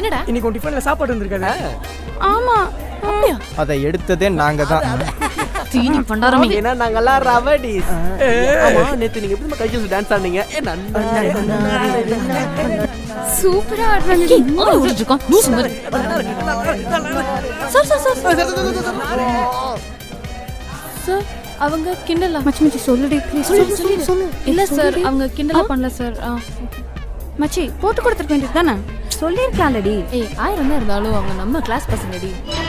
என்னடா இன்னைக்கு உன் டிஃபன்ல சாப்பாடு வந்திருக்காது ஆமா அப்படியா அதை எடுத்ததே நாங்க தான் தீனி பண்டாரமே ஏன்னா நாங்கெல்லாம் ரவடிஸ் ஆமா நேத்து நீங்க எப்படி கல்ச்சர்ஸ் டான்ஸ் ஆடுனீங்க ஏ நன்னா சூப்பரா ஆடுறாங்க ஆளு ஓடிட்டு இருக்கான் லூசு மாதிரி சார் சார் சார் சார் அவங்க கிண்டலா மச்சி மச்சி சொல்லுடி ப்ளீஸ் சொல்லு, சொல்லு, சொல்லு இல்ல சார் அவங்க கிண்டலா பண்ணல சார் ஆ மச்சி போட்டு கொடுத்துருக்க வேண்டியது தானே சொல்லியிருக்கலாம்லடி ஏய் ஆயிரம் தான் இருந்தாலும் அவங்க நம்ம கிளாஸ் பசங்கடி